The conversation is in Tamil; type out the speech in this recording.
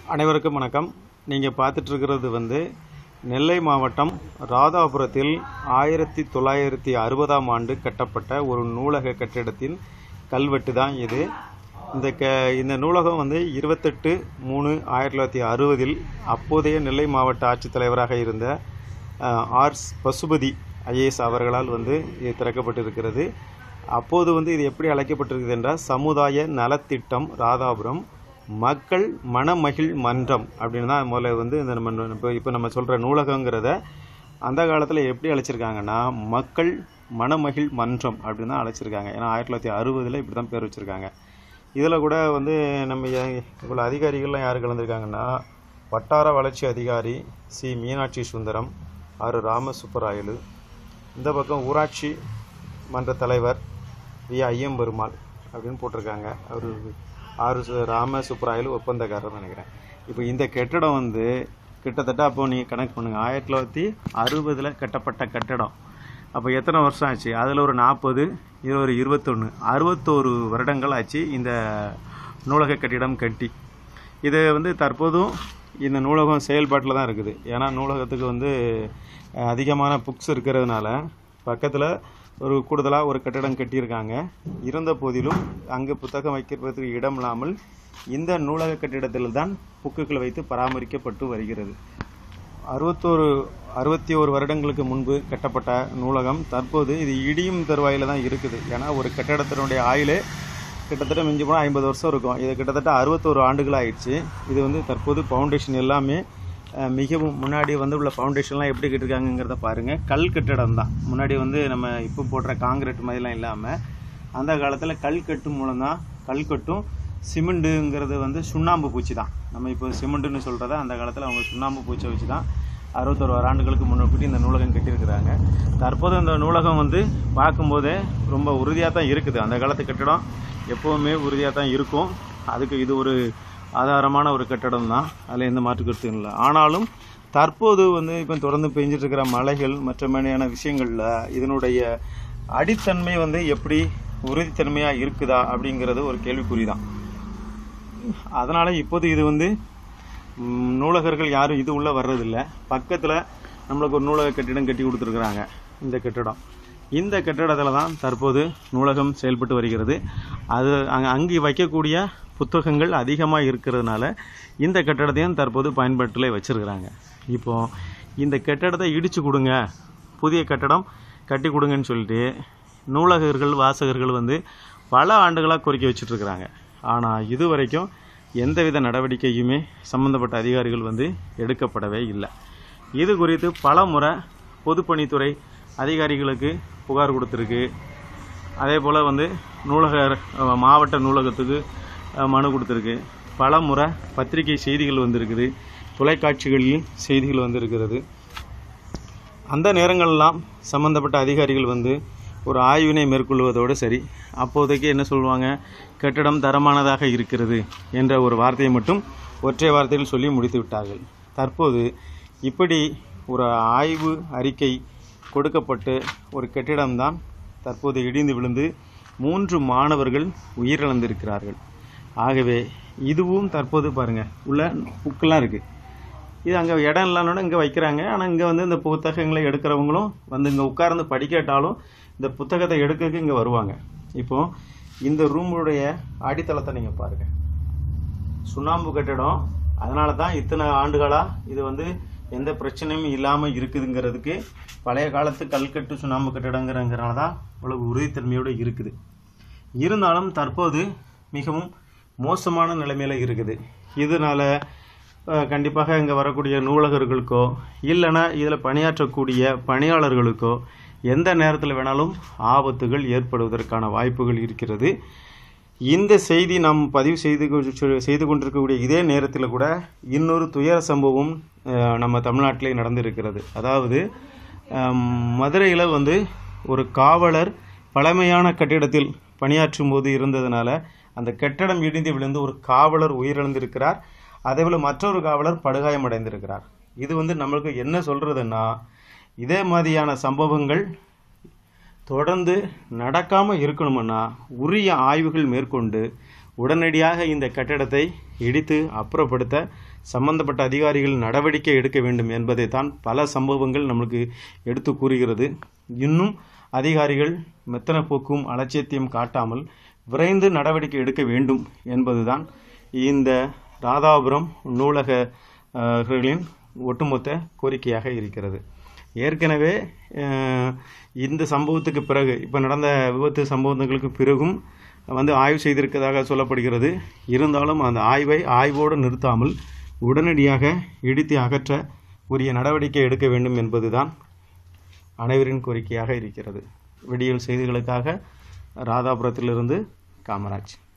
அனைவருக்கும் வணக்கம் நீங்கள் பார்த்துட்டு இருக்கிறது வந்து நெல்லை மாவட்டம் ராதாபுரத்தில் ஆயிரத்தி தொள்ளாயிரத்தி அறுபதாம் ஆண்டு கட்டப்பட்ட ஒரு நூலக கட்டிடத்தின் கல்வெட்டு தான் இது இந்த க இந்த நூலகம் வந்து இருபத்தெட்டு மூணு ஆயிரத்தி தொள்ளாயிரத்தி அறுபதில் அப்போதைய நெல்லை மாவட்ட ஆட்சித்தலைவராக இருந்த அஹ், ஆர் பசுபதி ஐஏஎஸ் அவர்களால் வந்து இது திறக்கப்பட்டிருக்கிறது அப்போது வந்து இது எப்படி அழைக்கப்பட்டிருக்குது என்றால் சமுதாய நலத்திட்டம் ராதாபுரம் மக்கள் மனமகிழ் மன்றம் அப்படின்னு தான் முதல்ல வந்து இந்த நம்ம இப்போ இப்போ நம்ம சொல்கிற நூலகங்கிறத அந்த காலத்தில் எப்படி அழைச்சிருக்காங்கன்னா மக்கள் மனமகிழ் மன்றம் அப்படின்னு தான் அழைச்சிருக்காங்க ஏன்னா ஆயிரத்தி தொள்ளாயிரத்தி அறுபதில் இப்படி தான் பேர் வச்சுருக்காங்க இதில் கூட வந்து நம்ம எ- இவ்வளோ அதிகாரிகள்லாம் யார் கலந்துருக்காங்கன்னா வட்டார வளர்ச்சி அதிகாரி சி மீனாட்சி சுந்தரம் ஆர் ராமசுப்பராயலு இந்த பக்கம் ஊராட்சி மன்ற தலைவர் வி ஐயம்பெருமாள் அப்படின்னு போட்டிருக்காங்க அவர் ஆறு சு- ராம சுப்பராயலு ஒப்பந்தக்காரர் நினைக்கிறேன் இப்போ இந்த கட்டிடம் வந்து கிட்டத்தட்ட அப்போ நீங்கள் கணக்கு பண்ணுங்கள் ஆயிரத்தி தொள்ளாயிரத்தி அறுபதில் கட்டப்பட்ட கட்டடம் அப்போ எத்தனை வருஷம் ஆச்சு அதில் ஒரு நாற்பது இது ஒரு இருபத்தொன்று அறுபத்தோரு வருடங்கள் ஆச்சு இந்த நூலக கட்டிடம் கட்டி இது வந்து தற்போதும் இந்த நூலகம் செயல்பாட்டில் தான் இருக்குது ஏன்னா நூலகத்துக்கு வந்து அஹ், அதிகமான புக்ஸ் இருக்கிறதுனால பக்கத்தில் ஒரு கூடுதலாக ஒரு கட்டிடம் கட்டியிருக்காங்க இருந்த போதிலும் அங்கே புத்தகம் வைக்கிறதுக்கு இடம் இல்லாமல் இந்த நூலக கட்டிடத்தில் தான் புக்குகள் வைத்து பராமரிக்கப்பட்டு வருகிறது அறுபத்தோரு அறுபத்தி ஒரு வருடங்களுக்கு முன்பு கட்டப்பட்ட நூலகம் தற்போது இது இடியும் தருவாயில் தான் இருக்குது ஏன்னா ஒரு கட்டடத்தினுடைய ஆயுளே கிட்டத்தட்ட மிஞ்சி போனால் ஐம்பது வருஷம் இருக்கும் இது கிட்டத்தட்ட அறுபத்தோரு ஆண்டுகள் ஆயிடுச்சு இது வந்து தற்போது ஃபவுண்டேஷன் எல்லாமே அஹ், மிகவும் முன்னாடி வந்து உள்ள ஃபவுண்டேஷன்லாம் எப்படி கட்டிருக்காங்கங்கிறத பாருங்கள் கல் கட்டிடம் தான் முன்னாடி வந்து நம்ம இப்போ போடுற காங்கிரீட் மாதிரிலாம் இல்லாமல் அந்த காலத்தில் கல் கட்டு மூலம் தான் கல்கட்டும் சிமெண்ட்டுங்கிறது வந்து சுண்ணாம்பு பூச்சி தான் நம்ம இப்போ சிமெண்ட்டுன்னு சொல்கிறத அந்த காலத்தில் அவங்க சுண்ணாம்பு பூச்சை வச்சு தான் அறுபத்தொரு ஆண்டுகளுக்கு முன்னாடி இந்த நூலகம் கட்டியிருக்கிறாங்க தற்போது இந்த நூலகம் வந்து பார்க்கும்போதே ரொம்ப உறுதியாக தான் இருக்குது அந்த காலத்து கட்டிடம் எப்போவுமே உறுதியாக தான் இருக்கும் அதுக்கு இது ஒரு ஆதாரமான ஒரு கட்டடம் தான் அதில் எந்த மாற்று கருத்தும் இல்லை ஆனாலும் தற்போது வந்து இப்போ தொடர்ந்து பெஞ்சிட்டு இருக்கிற மலைகள் மற்ற மாதிரியான விஷயங்களில் இதனுடைய அடித்தன்மை வந்து எப்படி உறுதித்தன்மையாக இருக்குதா அப்படிங்கிறது ஒரு கேள்விக்குறி தான் அதனால் இப்போது இது வந்து ம், நூலகர்கள் யாரும் இது உள்ளே வர்றதில்ல பக்கத்தில் நம்மளுக்கு ஒரு நூலக கட்டிடம் கட்டி கொடுத்துருக்குறாங்க இந்த கட்டிடம் இந்த கட்டிடத்தில் தான் தற்போது நூலகம் செயல்பட்டு வருகிறது அது அங்கே அங்கே வைக்கக்கூடிய புத்தகங்கள் அதிகமாக இருக்கிறதுனால இந்த கட்டிடத்தையும் தற்போது பயன்பாட்டில் வச்சிருக்கிறாங்க இப்போ இந்த கட்டிடத்தை இடிச்சு கொடுங்க புதிய கட்டடம் கட்டி கொடுங்கன்னு சொல்லிட்டு நூலகர்கள் வாசகர்கள் வந்து பல ஆண்டுகளாக கோரிக்கை வச்சுட்டு இருக்கிறாங்க ஆனால் இது வரைக்கும் எந்தவித நடவடிக்கையுமே சம்பந்தப்பட்ட அதிகாரிகள் வந்து எடுக்கப்படவே இல்லை இது குறித்து பல முறை பொதுப்பணித்துறை அதிகாரிகளுக்கு புகார் கொடுத்துருக்கு அதே போல் வந்து நூலகர் அஹ், மாவட்ட நூலகத்துக்கு அஹ், மனு கொடுத்துருக்கு பல முறை பத்திரிகை செய்திகள் வந்திருக்குது தொலைக்காட்சிகளில் செய்திகள் வந்திருக்கிறது அந்த நேரங்களெல்லாம் சம்பந்தப்பட்ட அதிகாரிகள் வந்து ஒரு ஆய்வினை மேற்கொள்வதோடு சரி அப்போதைக்கு என்ன சொல்லுவாங்க கட்டிடம் தரமானதாக இருக்கிறது என்ற ஒரு வார்த்தையை மட்டும் ஒற்றை வார்த்தையில் சொல்லி முடித்து விட்டார்கள் தற்போது இப்படி ஒரு ஆய்வு அறிக்கை கொடுக்கப்பட்டு ஒரு கட்டிடம்தான் தற்போது இடிந்து விழுந்து மூன்று மாணவர்கள் உயிரிழந்திருக்கிறார்கள் ஆகவே இதுவும் தற்போது பாருங்க உள்ள புக்கெல்லாம் இருக்குது இது அங்கே இடம் இல்லைன்னு இங்கே வைக்கிறாங்க ஆனால் இங்கே வந்து இந்த புத்தகங்களை எடுக்கிறவங்களும் வந்து இங்கே உட்கார்ந்து படிக்காட்டாலும் இந்த புத்தகத்தை எடுக்கிறதுக்கு இங்கே வருவாங்க இப்போ இந்த ரூமுடைய அடித்தளத்தை நீங்கள் பாருங்கள் சுண்ணாம்பு கட்டிடம் அதனால தான் இத்தனை ஆண்டுகளாக இது வந்து எந்த பிரச்சனையும் இல்லாமல் இருக்குதுங்கிறதுக்கு பழைய காலத்து கல்கட்டு சுண்ணாம்பு கட்டிடங்கிறங்கிறனால தான் இவ்வளவு உறுதித்தன்மையோடு இருக்குது இருந்தாலும் தற்போது மிகவும் மோசமான நிலைமையில இருக்குது இதனால அஹ், கண்டிப்பாக இங்கே வரக்கூடிய நூலகர்களுக்கோ இல்லைன்னா இதில் பணியாற்றக்கூடிய பணியாளர்களுக்கோ எந்த நேரத்தில் வேணாலும் ஆபத்துகள் ஏற்படுவதற்கான வாய்ப்புகள் இருக்கிறது இந்த செய்தி நாம் பதிவு செய்து கொ- செய்து கொண்டிருக்கக்கூடிய இதே நேரத்தில் கூட இன்னொரு துயர சம்பவம் அஹ், நம்ம தமிழ்நாட்டிலே நடந்திருக்கிறது அதாவது மதுரையில் வந்து ஒரு காவலர் பழமையான கட்டிடத்தில் பணியாற்றும் போது இருந்ததுனால அந்த கட்டடம் இடிந்து விழுந்து ஒரு காவலர் உயிரிழந்திருக்கிறார் அதேபோல் மற்றொரு காவலர் படுகாயமடைந்திருக்கிறார் இது வந்து நம்மளுக்கு என்ன சொல்றதுன்னா இதே மாதிரியான சம்பவங்கள் தொடர்ந்து நடக்காமல் இருக்கணும்னா உரிய ஆய்வுகள் மேற்கொண்டு உடனடியாக இந்த கட்டடத்தை இடித்து அப்புறப்படுத்த சம்பந்தப்பட்ட அதிகாரிகள் நடவடிக்கை எடுக்க வேண்டும் என்பதை தான் பல சம்பவங்கள் நம்மளுக்கு எடுத்து கூறுகிறது இன்னும் அதிகாரிகள் மெத்தன போக்கும் அலட்சியத்தையும் காட்டாமல் விரைந்து நடவடிக்கை எடுக்க வேண்டும் என்பதுதான் இந்த ராதாபுரம் நூலகர்களின் ஒட்டுமொத்த கோரிக்கையாக இருக்கிறது ஏற்கனவே அஹ், இந்த சம்பவத்துக்கு பிறகு இப்போ நடந்த விபத்து சம்பவங்களுக்கு பிறகும் வந்து ஆய்வு செய்திருக்கதாக சொல்லப்படுகிறது இருந்தாலும் அந்த ஆய்வை ஆய்வோடு நிறுத்தாமல் உடனடியாக இடித்து அகற்ற உரிய நடவடிக்கை எடுக்க வேண்டும் என்பதுதான் அனைவரின் கோரிக்கையாக இருக்கிறது விடியல் செய்திகளுக்காக ராதாபுரத்திலிருந்து காமராஜ்